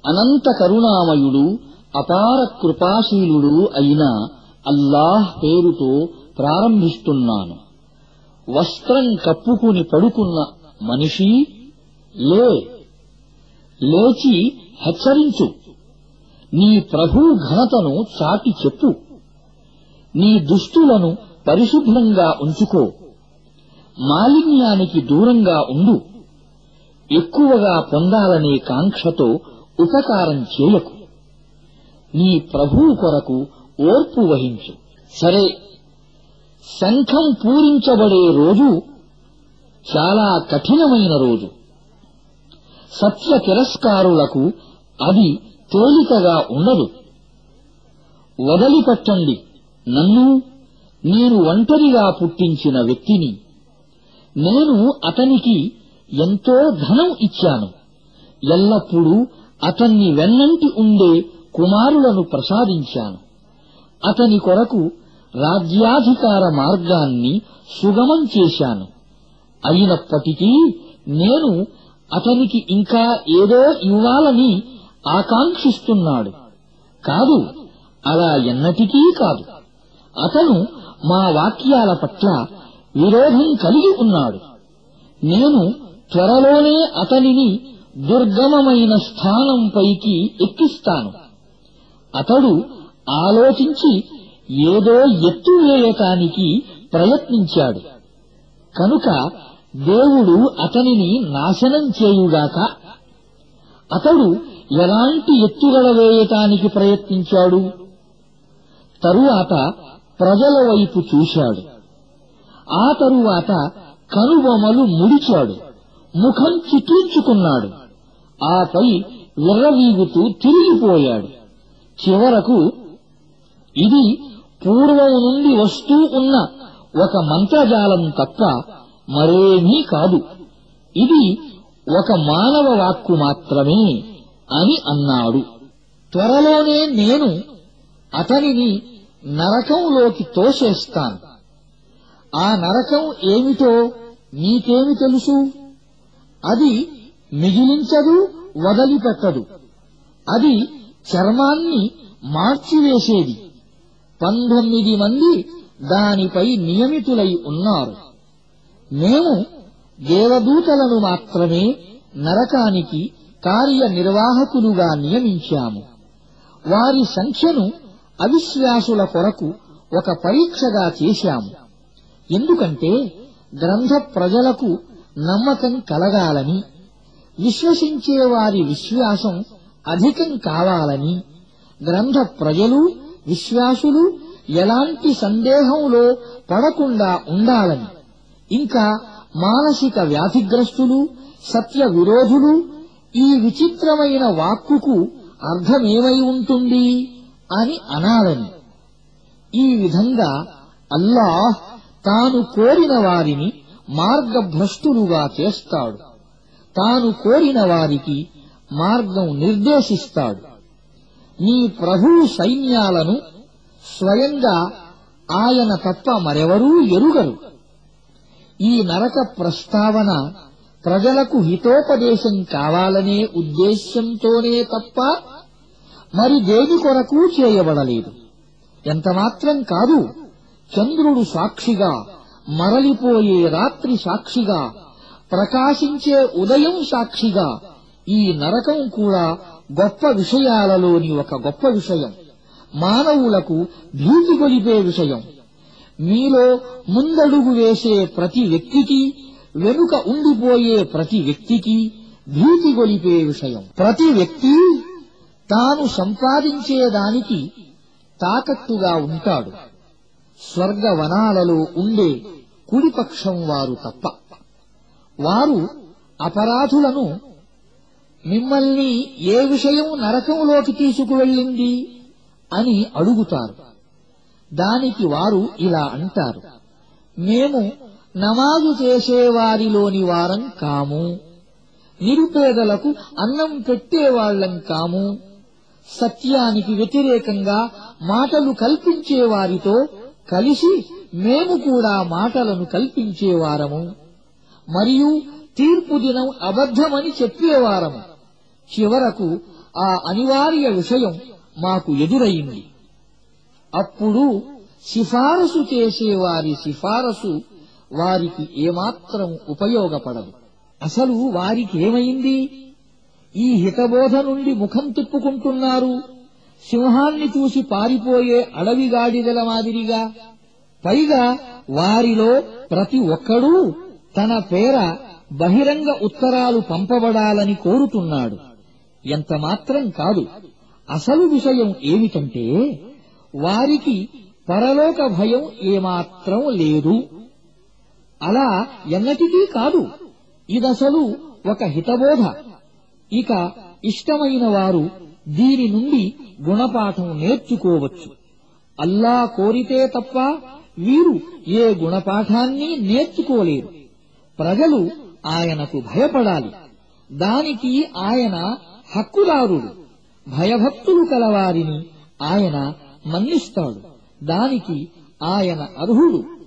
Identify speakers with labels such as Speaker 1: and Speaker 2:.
Speaker 1: అనంత కరుణామయుడు అపార కృపాశీలుడు అయిన అల్లాహ్ పేరుతో ప్రారంభిస్తున్నాను వస్త్రం కప్పుకుని పడుకున్న మనిషి లే లేచి హెచ్చరించు నీ ప్రభు ఘనతను చాటి చెప్పు నీ దుస్తులను పరిశుభ్రంగా ఉంచుకో మాలిన్యానికి దూరంగా ఉండు ఎక్కువగా పొందాలనే కాంక్షతో ఉపకారం చేయకు నీ ప్రభువు కొరకు ఓర్పు వహించు సరే శంఖం పూరించబడే రోజు చాలా కఠినమైన రోజు సత్య తిరస్కారులకు అది తేలికగా ఉండదు వదిలిపెట్టండి నన్ను నేను ఒంటరిగా పుట్టించిన వ్యక్తిని నేను అతనికి ఎంతో ధనం ఇచ్చాను ఎల్లప్పుడూ అతన్ని వెన్నంటి ఉండే కుమారులను ప్రసాదించాను అతని కొరకు రాజ్యాధికార మార్గాన్ని సుగమం చేశాను అయినప్పటికీ నేను అతనికి ఇంకా ఏదో ఇవ్వాలని ఆకాంక్షిస్తున్నాడు కాదు అలా ఎన్నటికీ కాదు అతను మా వాక్యాల పట్ల విరోధం కలిగి ఉన్నాడు నేను త్వరలోనే అతనిని దుర్గమమైన స్థానంపైకి ఎక్కిస్తాను అతడు ఆలోచించి ఏదో ఎత్తు వేయటానికి ప్రయత్నించాడు కనుక దేవుడు అతనిని నాశనం చేయుగాక అతడు ఎలాంటి ఎత్తుగడ వేయటానికి ప్రయత్నించాడు తరువాత ప్రజల వైపు చూశాడు ఆ తరువాత కనుబొమలు ముడిచాడు ముఖం చిట్లించుకున్నాడు ఆపై విర్రవీగుతూ తిరిగిపోయాడు చివరకు ఇది పూర్వం నుండి వస్తూ ఉన్న ఒక మంత్రజాలం తప్ప మరేమీ కాదు ఇది ఒక మానవ వాక్కు మాత్రమే అని అన్నాడు త్వరలోనే నేను అతనిని నరకంలోకి తోసేస్తాను ఆ నరకం ఏమిటో నీకేమి తెలుసు అది మిగిలించదు వదిలిపెట్టదు అది చర్మాన్ని మార్చివేసేది పంతొమ్మిది మంది దానిపై నియమితులై ఉన్నారు మేము దేవదూతలను మాత్రమే నరకానికి కార్యనిర్వాహకులుగా నియమించాము వారి సంఖ్యను అవిశ్వాసుల కొరకు ఒక పరీక్షగా చేశాము ఎందుకంటే గ్రంథ ప్రజలకు నమ్మకం కలగాలని విశ్వసించే వారి విశ్వాసం అధికం కావాలని గ్రంథ ప్రజలు విశ్వాసులు ఎలాంటి సందేహంలో పడకుండా ఉండాలని ఇంకా మానసిక వ్యాధిగ్రస్తులు సత్య విరోధులు ఈ విచిత్రమైన వాక్కుకు అర్థమేమై ఉంటుంది అని అనాలని ఈ విధంగా అల్లాహ్ తాను కోరిన వారిని మార్గభ్రష్టులుగా చేస్తాడు తాను కోరిన వారికి మార్గం నిర్దేశిస్తాడు నీ ప్రభు సైన్యాలను స్వయంగా ఆయన తప్ప మరెవరూ ఎరుగరు ఈ నరక ప్రస్తావన ప్రజలకు హితోపదేశం కావాలనే ఉద్దేశ్యంతోనే తప్ప మరి దేని కొరకు చేయబడలేదు ఎంతమాత్రం కాదు చంద్రుడు సాక్షిగా మరలిపోయే రాత్రి సాక్షిగా ప్రకాశించే ఉదయం సాక్షిగా ఈ నరకం కూడా గొప్ప విషయాలలోని ఒక గొప్ప విషయం మానవులకు భీతి గొలిపే విషయం మీలో ముందడుగు వేసే ప్రతి వ్యక్తికి వెనుక ఉండిపోయే ప్రతి వ్యక్తికి భీతి గొలిపే విషయం ప్రతి వ్యక్తి తాను సంపాదించేదానికి తాకట్టుగా ఉంటాడు స్వర్గవనాలలో ఉండే కుడిపక్షం వారు తప్ప వారు అపరాధులను మిమ్మల్ని ఏ విషయం నరకంలోకి తీసుకువెళ్ళింది అని అడుగుతారు దానికి వారు ఇలా అంటారు మేము నమాజు చేసేవారిలోని వారం కాము నిరుపేదలకు అన్నం పెట్టేవాళ్లం కాము సత్యానికి వ్యతిరేకంగా మాటలు కల్పించేవారితో కలిసి మేము కూడా మాటలను కల్పించేవారము మరియు తీర్పు దినం అబద్ధమని చెప్పేవారము చివరకు ఆ అనివార్య విషయం మాకు ఎదురయింది అప్పుడు సిఫారసు చేసేవారి సిఫారసు వారికి ఏమాత్రం ఉపయోగపడదు అసలు వారికి ఏమైంది ఈ హితబోధ నుండి ముఖం తిప్పుకుంటున్నారు సింహాన్ని చూసి పారిపోయే అడవిగాడిదల మాదిరిగా పైగా వారిలో ప్రతి ఒక్కడూ తన పేర బహిరంగ ఉత్తరాలు పంపబడాలని కోరుతున్నాడు ఎంత మాత్రం కాదు అసలు విషయం ఏమిటంటే వారికి పరలోక భయం ఏమాత్రం లేదు అలా ఎన్నటికీ కాదు ఇదసలు ఒక హితబోధ ఇక ఇష్టమైన వారు దీని నుండి గుణపాఠం నేర్చుకోవచ్చు అల్లా కోరితే తప్ప వీరు ఏ గుణపాఠాన్ని నేర్చుకోలేరు ప్రజలు ఆయనకు భయపడాలి దానికి ఆయన హక్కుదారుడు భయభక్తులు కలవారిని ఆయన మన్నిస్తాడు దానికి ఆయన అర్హుడు